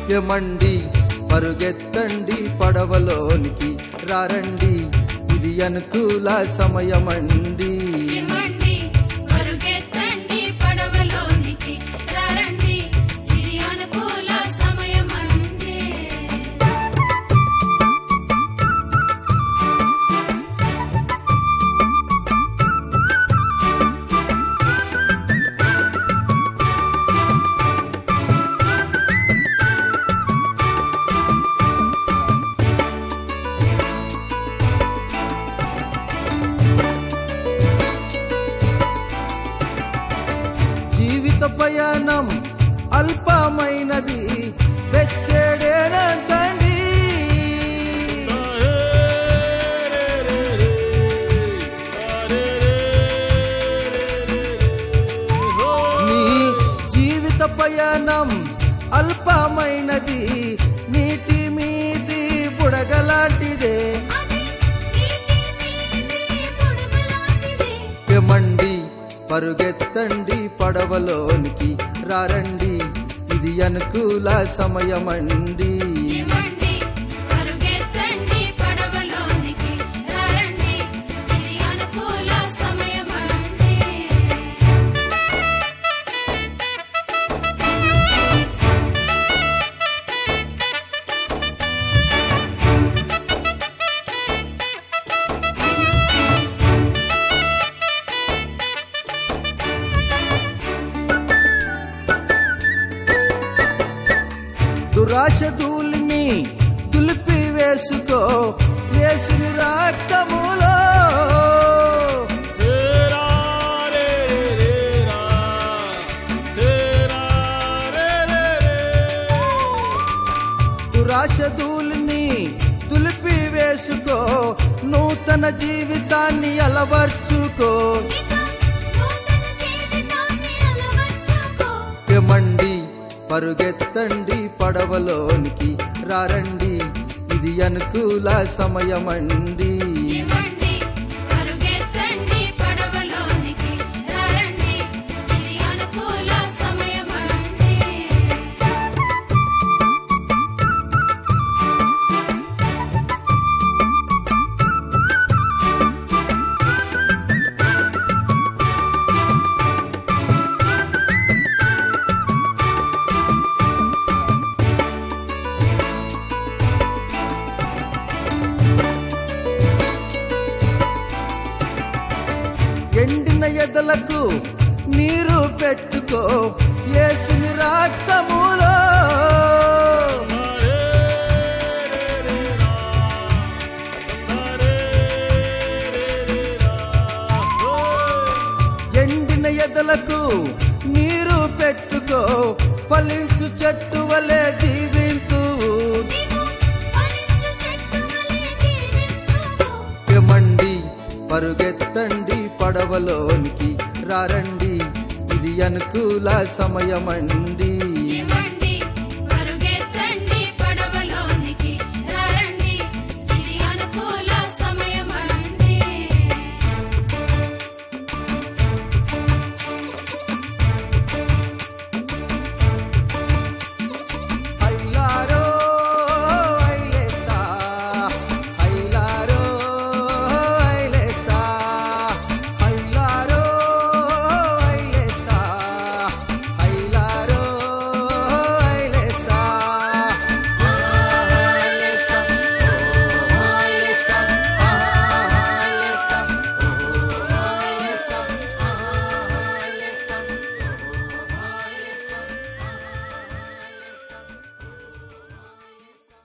ఎమండి పరుగెత్తండి పడవలోనికి రారండి ఇది అనుకూల సమయమండి ఇమ్మండి పరుగెత్తండి పడవలోనికి రండి ఇది అనుకూల సమయమండి జీవిత ప్రయాణం అల్పమైనది వెచ్చేడేనంటండి నీ జీవిత ప్రయాణం అల్పమైనది నీటి మీది బుడగలాంటిదే అది నీటి మీది బుడగలాంటిది ఎమండి పరుగెత్తండి పడవలోనికి రారండి ఇది అనుకూల సమయమండి ఇమ్మండి పరుగెత్తండి పడవలోనికి రండి ఇది అనుకూల సమయమండి దురాశ ధూళిని దులిపి వేసుకో యేసుని రక్తములో దురాశ ధూళిని దులిపి వేసుకో నూతన జీవితాన్ని అలవర్చుకో నూతన జీవితాన్ని అలవర్చుకో ఎమండి పరుగెత్తండి పడవలోనికి రారండి ఇది అనుకూల సమయమండి ఇమ్మండి పరుగెత్తండి పడవలోనికి రండి ఇది అనుకూల సమయమండి ఎండిన ఎదలకు నీరు పెట్టుకో యేసుని రక్తములో ఎండిన ఎదలకు నీరు పెట్టుకో ఫలించు చెట్టు వలె జీవింతు ఫలించు చెట్టు వలె జీవిస్తూ ఎమండి పరుగెత్తండి పడవలోనికి రారండి ఇది అనుకూల సమయమండి